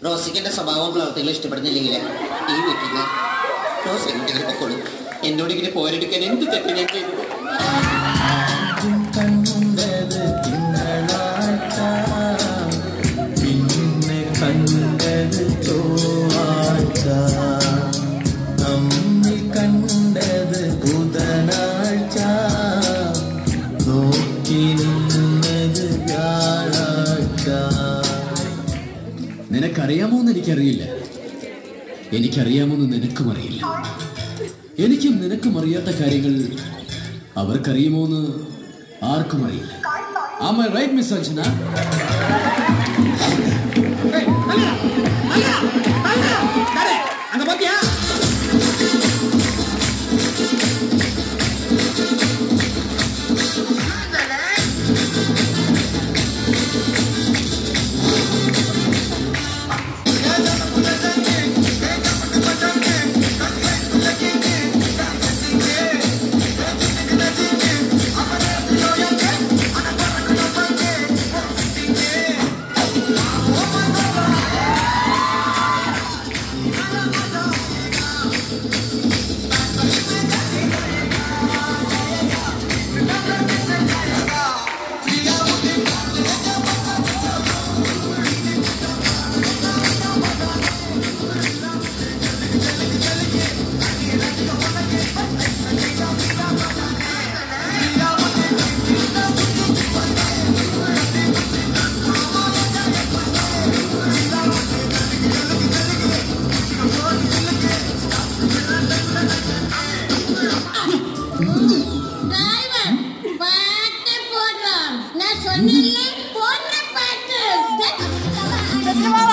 റോസിക്ക് എന്റെ സ്വഭാവവും പ്രവർത്തികളും ഇഷ്ടപ്പെടുന്നില്ലെങ്കിൽ ഈ വീട്ടിൽ നിന്ന് റോസ് എങ്ങോട്ടെങ്കിലും പൊക്കോളൂ എന്നോട് ഇങ്ങനെ പോരെടുക്കാൻ എന്ത് തെറ്റ് ഞാൻ ചെയ്തത് കണ്ടത് തിങ്കളാഴ്ച പിന്നെ കണ്ടത് ചൊവ്വാഴ്ച നമ്മിൽ കണ്ടത് ബുധനാഴ്ച നോക്കി നിന്നത് വ്യാഴാഴ്ച നിനക്കറിയാമോന്ന് എനിക്കറിയില്ല എനിക്കറിയാമോന്ന് നിനക്കും അറിയില്ല എനിക്കും നിനക്കും അറിയാത്ത കാര്യങ്ങൾ അവർക്കറിയുമോന്ന് ആർക്കും അറിയില്ല Am I right, Miss Sanjana? அங்க பாத்தியா டிரைவர் பாட்டு போடுறோம் நான் சொன்னேன்ல போடுற பாட்டு